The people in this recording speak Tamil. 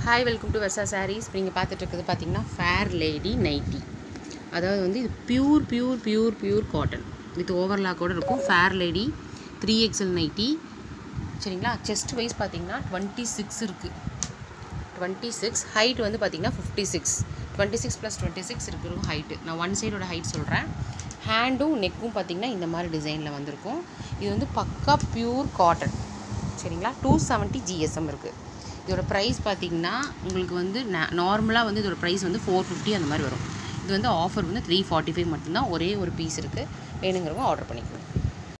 hi welcome to Versa saris நீங்கள் பார்த்துட்டு இருக்கிறது பார்த்தீங்கன்னா ஃபேர் லேடி நைட்டி அதாவது வந்து இது pure pure pure pure cotton with ஓவர்லாக்கோடு இருக்கும் fair lady three XL nighty சரிங்களா செஸ்ட் வைஸ் பார்த்தீங்கன்னா டுவெண்ட்டி சிக்ஸ் இருக்குது டுவெண்ட்டி சிக்ஸ் ஹைட் வந்து பார்த்தீங்கன்னா fifty six twenty six plus twenty six இருக்கிற ஹைட்டு நான் ஒன் சைடோட ஹைட் சொல்கிறேன் ஹேண்டும் நெக்கும் பார்த்தீங்கன்னா இந்த மாதிரி டிசைனில் வந்திருக்கும் இது வந்து பக்கா பியூர் காட்டன் சரிங்களா டூ செவன்ட்டி ஜிஎஸ்எம் இருக்குது இதோட ப்ரைஸ் பார்த்தீங்கன்னா உங்களுக்கு வந்து நார்மலாக வந்து இதோட ப்ரைஸ் வந்து ஃபோர் ஃபிஃப்டி அந்த மாதிரி வரும் இது வந்து ஆஃபர் வந்து த்ரீ ஃபார்ட்டி ஃபைவ் மட்டும்தான் ஒரே ஒரு பீஸ் இருக்குது வேணுங்கிறவங்க ஆர்டர் பண்ணிக்கணும்